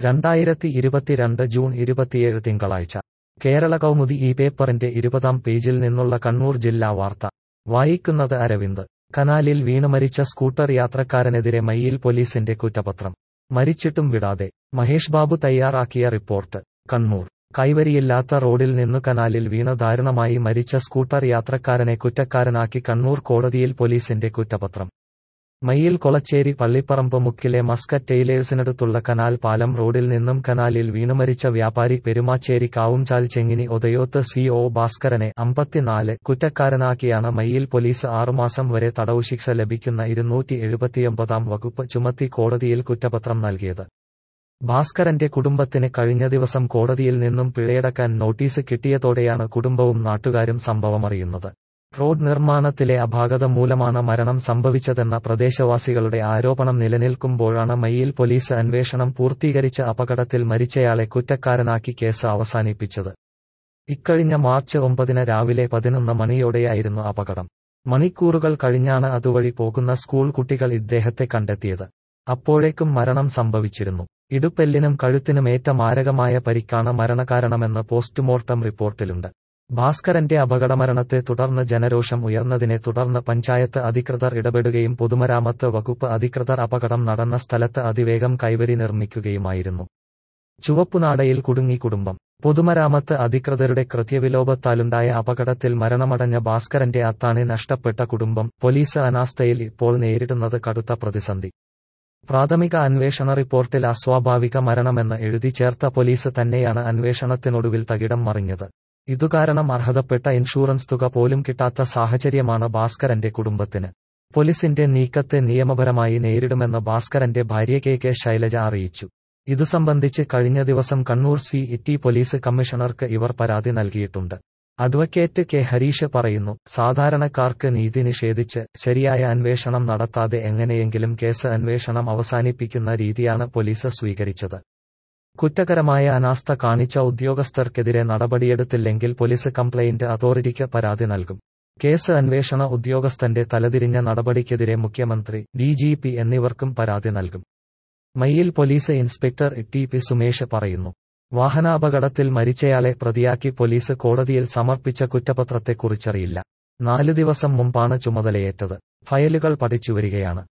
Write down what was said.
രണ്ടായിരത്തി ഇരുപത്തിരണ്ട് ജൂൺ ഇരുപത്തിയേഴ് തിങ്കളാഴ്ച കേരള കൗമുദി ഈ പേപ്പറിന്റെ ഇരുപതാം പേജിൽ നിന്നുള്ള കണ്ണൂർ ജില്ലാ വാർത്ത വായിക്കുന്നത് അരവിന്ദ് കനാലിൽ വീണ് മരിച്ച സ്കൂട്ടർ യാത്രക്കാരനെതിരെ മയ്യിൽ പോലീസിന്റെ കുറ്റപത്രം മരിച്ചിട്ടും വിടാതെ മഹേഷ് ബാബു തയ്യാറാക്കിയ റിപ്പോർട്ട് കണ്ണൂർ കൈവരിയില്ലാത്ത റോഡിൽ നിന്നു കനാലിൽ വീണ് ദാരുണമായി മരിച്ച സ്കൂട്ടർ യാത്രക്കാരനെ കുറ്റക്കാരനാക്കി കണ്ണൂർ കോടതിയിൽ പോലീസിന്റെ കുറ്റപത്രം മയ്യിൽ കൊളച്ചേരി പള്ളിപ്പറമ്പ് മുക്കിലെ മസ്കറ്റ് ടെയിലേഴ്സിനടുത്തുള്ള കനാൽ പാലം റോഡിൽ നിന്നും കനാലിൽ വീണുമരിച്ച വ്യാപാരി പെരുമാച്ചേരി കാവുംചാൽ ചെങ്ങിനി ഒതയോത്ത് സി ഒ ഭാസ്കരനെ അമ്പത്തിനാല് കുറ്റക്കാരനാക്കിയാണ് മയ്യിൽ പോലീസ് ആറുമാസം വരെ തടവു ശിക്ഷ ലഭിക്കുന്ന ഇരുന്നൂറ്റി എഴുപത്തിയൊമ്പതാം വകുപ്പ് ചുമത്തി കോടതിയിൽ കുറ്റപത്രം നൽകിയത് ഭാസ്കരന്റെ കുടുംബത്തിന് കഴിഞ്ഞ ദിവസം കോടതിയിൽ നിന്നും പിഴയടക്കാൻ നോട്ടീസ് കിട്ടിയതോടെയാണ് കുടുംബവും നാട്ടുകാരും സംഭവമറിയുന്നത് റോഡ് നിർമ്മാണത്തിലെ അപാകത മൂലമാണ് മരണം സംഭവിച്ചതെന്ന പ്രദേശവാസികളുടെ ആരോപണം നിലനിൽക്കുമ്പോഴാണ് മയ്യിൽ പോലീസ് അന്വേഷണം പൂർത്തീകരിച്ച അപകടത്തിൽ മരിച്ചയാളെ കുറ്റക്കാരനാക്കി കേസ് അവസാനിപ്പിച്ചത് ഇക്കഴിഞ്ഞ മാർച്ച് ഒമ്പതിന് രാവിലെ പതിനൊന്ന് മണിയോടെയായിരുന്നു അപകടം മണിക്കൂറുകൾ കഴിഞ്ഞാണ് അതുവഴി പോകുന്ന സ്കൂൾ കുട്ടികൾ ഇദ്ദേഹത്തെ കണ്ടെത്തിയത് അപ്പോഴേക്കും മരണം സംഭവിച്ചിരുന്നു ഇടുപ്പെല്ലിനും കഴുത്തിനുമേറ്റ മാരകമായ പരിക്കാണ് മരണകാരണമെന്ന് പോസ്റ്റ്മോർട്ടം റിപ്പോർട്ടിലുണ്ട് ഭാസ്കരന്റെ അപകടമരണത്തെ തുടർന്ന് ജനരോഷം ഉയർന്നതിനെ തുടർന്ന് പഞ്ചായത്ത് അധികൃതർ ഇടപെടുകയും പൊതുമരാമത്ത് വകുപ്പ് അധികൃതർ അപകടം നടന്ന സ്ഥലത്ത് അതിവേഗം കൈവരി നിർമ്മിക്കുകയുമായിരുന്നു ചുവപ്പുനാടയിൽ കുടുങ്ങി കുടുംബം പൊതുമരാമത്ത് അധികൃതരുടെ കൃത്യവിലോപത്താലുണ്ടായ അപകടത്തിൽ മരണമടഞ്ഞ ഭാസ്കരന്റെ അത്താണി നഷ്ടപ്പെട്ട കുടുംബം പോലീസ് അനാസ്ഥയിൽ ഇപ്പോൾ നേരിടുന്നത് കടുത്ത പ്രതിസന്ധി പ്രാഥമിക അന്വേഷണ റിപ്പോർട്ടിൽ അസ്വാഭാവിക മരണമെന്ന് എഴുതി ചേർത്ത പോലീസ് തന്നെയാണ് അന്വേഷണത്തിനൊടുവിൽ തകിടം മറിഞ്ഞത് ഇതുകാരണം അർഹതപ്പെട്ട ഇൻഷുറൻസ് തുക പോലും കിട്ടാത്ത സാഹചര്യമാണ് ഭാസ്കരന്റെ കുടുംബത്തിന് പോലീസിന്റെ നീക്കത്തെ നിയമപരമായി നേരിടുമെന്ന് ഭാസ്കരന്റെ ഭാര്യ കെ കെ ശൈലജ അറിയിച്ചു ഇതു സംബന്ധിച്ച് കഴിഞ്ഞ ദിവസം കണ്ണൂർ സി ഇറ്റി പോലീസ് കമ്മീഷണർക്ക് ഇവർ പരാതി നൽകിയിട്ടുണ്ട് അഡ്വക്കേറ്റ് കെ ഹരീഷ് പറയുന്നു സാധാരണക്കാർക്ക് നീതി നിഷേധിച്ച് ശരിയായ അന്വേഷണം നടത്താതെ എങ്ങനെയെങ്കിലും കേസ് അന്വേഷണം അവസാനിപ്പിക്കുന്ന രീതിയാണ് പോലീസ് സ്വീകരിച്ചത് കുറ്റകരമായ അനാസ്ഥ കാണിച്ച ഉദ്യോഗസ്ഥർക്കെതിരെ നടപടിയെടുത്തില്ലെങ്കിൽ പോലീസ് കംപ്ലയിന്റ് അതോറിറ്റിക്ക് പരാതി നൽകും കേസ് അന്വേഷണ ഉദ്യോഗസ്ഥന്റെ തലതിരിഞ്ഞ നടപടിക്കെതിരെ മുഖ്യമന്ത്രി ഡിജിപി എന്നിവർക്കും പരാതി നൽകും Mayyil police inspector T P Sumesh പറയുന്നു വാഹനാപകടത്തിൽ മരിച്ചയാളെ പ്രതിയാക്കി പോലീസ് കോടതിയിൽ സമർപ്പിച്ച കുറ്റപത്രത്തെക്കുറിച്ചറിയില്ല നാല് ദിവസം മുമ്പാണ് ചുമതലയേറ്റത് ഫയലുകൾ പഠിച്ചുവരികയാണ്